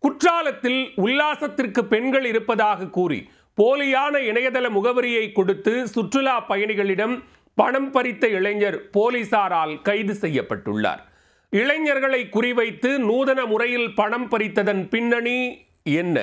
குற்றாலத்தில் உல்லாசத்திற்கு பெண்கள் இருப்பதாக கூறி போலியான இணையதள முகவரியை கொடுத்து சுற்றுலா பயணிகளிடம் பணம் பறித்த இளைஞர் போலீசாரால் கைது செய்யப்பட்டுள்ளார் இளைஞர்களை குறிவைத்து நூதன முறையில் பணம் பறித்ததன் பின்னணி என்ன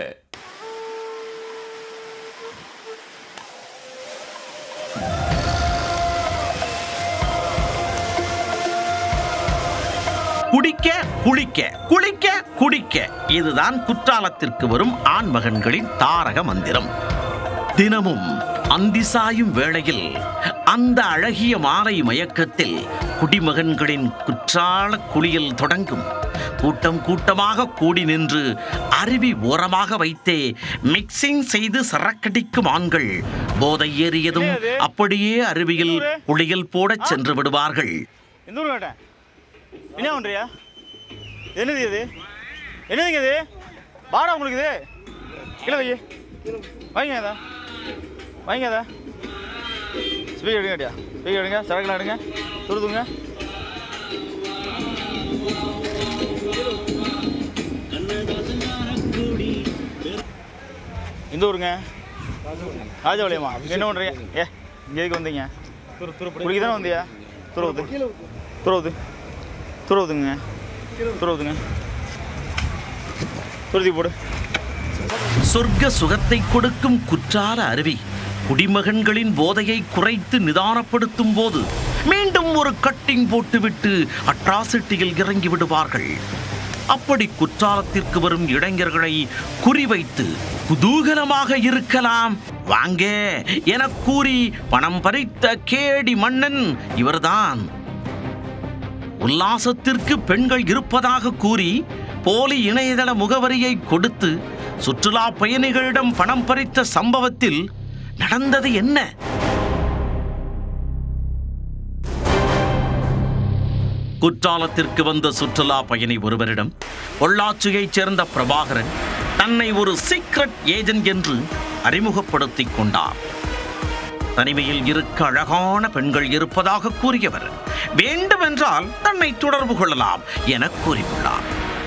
குடிக்க குளிக்க குளிக்க குடிக்க இதுதான் குற்றாலத்திற்கு வரும் ஆண்மகன்களின் தாரக மந்திரம் தினமும் அந்தி சாயும் வேளையில் அந்த அழகிய மாலை மயக்கத்தில் குடிமகன்களின் குற்றால குளியல் தொடங்கும் கூட்டம் கூட்டமாக கூடி நின்று அருவி ஓரமாக வைத்தே மிக்சிங் செய்து சரக்கடிக்கும் ஆண்கள் போதை ஏறியதும் அப்படியே அருவியில் குளியல் போடச் சென்று விடுவார்கள் எந்த ஊர் கேட்டேன் என்ன பண்ணுறியா என்னது இது என்னதுங்க இது பாடா உங்களுக்கு இது கீழே வை வாங்க அதா வாங்க அதா ஸ்பீக்கர் எடுங்க கேட்டியா ஸ்பீக்கர் எடுங்க சரக்குலாம் எடுங்க துருதுங்க இந்த ஊருங்க ராஜபாளையமா என்ன பண்ணுறீங்க ஏ இங்கே எதுக்கு வந்தீங்க குளிக்க தானே வந்தியா துறவுது துறவுது துறவுதுங்க துறவுதுங்க துருத்தி போடு சொர்க்க சுகத்தை கொடுக்கும் குற்றால அருவி குடிமகன்களின் போதையை குறைத்து நிதானப்படுத்தும் போது மீண்டும் ஒரு கட்டிங் போட்டுவிட்டு அட்ராசிட்டியில் இறங்கி விடுவார்கள் அப்படி குற்றாலத்திற்கு வரும் இளைஞர்களை குறிவைத்து குதூகலமாக இருக்கலாம் வாங்க என கூறி பணம் பறித்த கேடி மன்னன் இவர்தான் உல்லாசத்திற்கு பெண்கள் இருப்பதாக கூறி போலி இணையதள முகவரியை கொடுத்து சுற்றுலா பயணிகளிடம் பணம் பறித்த சம்பவத்தில் நடந்தது என்ன குற்றாலத்திற்கு வந்த சுற்றுலா பயணி ஒருவரிடம் பொள்ளாச்சியைச் சேர்ந்த பிரபாகரன் தன்னை ஒரு சீக்ரெட் ஏஜென்ட் என்று அறிமுகப்படுத்திக் கொண்டார் தனிமையில் இருக்க அழகான பெண்கள் இருப்பதாக கூறியவர் வேண்டுமென்றால் தன்னை தொடர்பு கொள்ளலாம் என கூறியுள்ளார்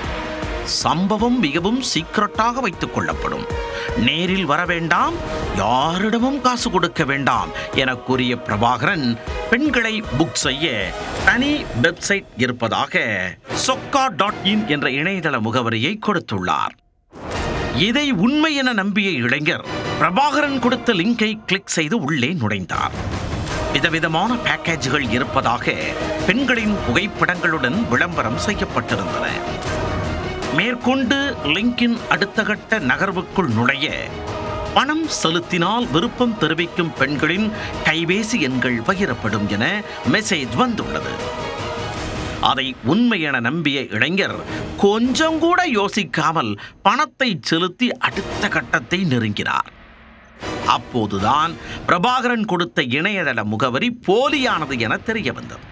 சம்பவம் மிகவும் சீக்கிரட்டாக வைத்துக் கொள்ளப்படும் நேரில் வர வேண்டாம் யாரிடமும் காசு கொடுக்க வேண்டாம் என கூறிய பிரபாகரன் பெண்களை புக் செய்ய தனி வெப்சைட் இருப்பதாக சொக்கா டாட் இன் என்ற இணையதள முகவரியை கொடுத்துள்ளார் இதை உண்மை என நம்பிய இளைஞர் பிரபாகரன் கொடுத்த லிங்கை கிளிக் செய்து உள்ளே நுழைந்தார் விதவிதமான பேக்கேஜ்கள் இருப்பதாக பெண்களின் புகைப்படங்களுடன் விளம்பரம் செய்யப்பட்டிருந்தன மேற்கொண்டு லிங்கின் அடுத்த கட்ட நகர்வுக்குள் நுழைய பணம் செலுத்தினால் விருப்பம் தெரிவிக்கும் பெண்களின் கைபேசி எண்கள் பகிரப்படும் என மெசேஜ் வந்துள்ளது அதை உண்மை என நம்பிய இளைஞர் கொஞ்சம் கூட யோசிக்காமல் பணத்தை செலுத்தி அடுத்த கட்டத்தை நெருங்கினார் அப்போதுதான் பிரபாகரன் கொடுத்த இணையதள முகவரி போலியானது என தெரிய வந்தது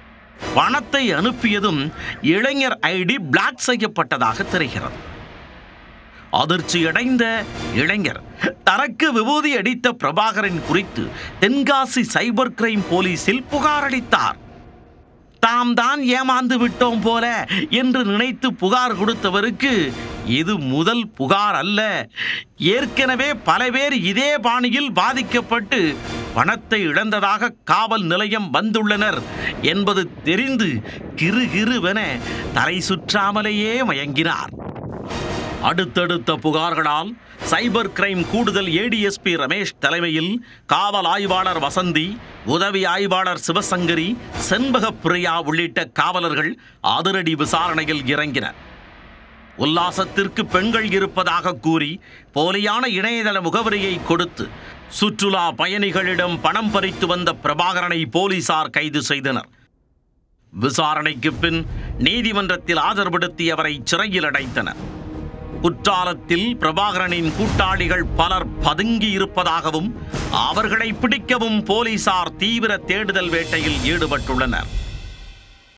பணத்தை அனுப்பியதும் இளைஞர் ஐடி பிளாக் செய்யப்பட்டதாக தெரிகிறது அதிர்ச்சியடைந்த இளைஞர் தனக்கு விபூதி அடித்த பிரபாகரன் குறித்து தென்காசி சைபர் கிரைம் போலீசில் புகார் அளித்தார் தாம் தான் ஏமாந்து விட்டோம் போல என்று நினைத்து புகார் கொடுத்தவருக்கு இது முதல் புகார் அல்ல ஏற்கனவே பல பேர் இதே பாணியில் பாதிக்கப்பட்டு பணத்தை இழந்ததாக காவல் நிலையம் வந்துள்ளனர் என்பது தெரிந்து கிறு கிறுவென தலை சுற்றாமலேயே மயங்கினார் அடுத்தடுத்த புகார்களால் சைபர் கிரைம் கூடுதல் ஏடிஎஸ்பி ரமேஷ் தலைமையில் காவல் ஆய்வாளர் வசந்தி உதவி ஆய்வாளர் சிவசங்கரி செண்பக பிரியா உள்ளிட்ட காவலர்கள் அதிரடி விசாரணையில் இறங்கினர் உல்லாசத்திற்கு பெண்கள் இருப்பதாக கூறி போலியான இணையதள முகவரியை கொடுத்து சுற்றுலா பயணிகளிடம் பணம் பறித்து வந்த பிரபாகரனை போலீசார் கைது செய்தனர் விசாரணைக்கு பின் நீதிமன்றத்தில் ஆஜர்படுத்தி அவரை சிறையில் அடைத்தனர் குற்றாலத்தில் பிரபாகரனின் கூட்டாளிகள் பலர் பதுங்கி இருப்பதாகவும் அவர்களை பிடிக்கவும் போலீசார் தீவிர தேடுதல் வேட்டையில் ஈடுபட்டுள்ளனர்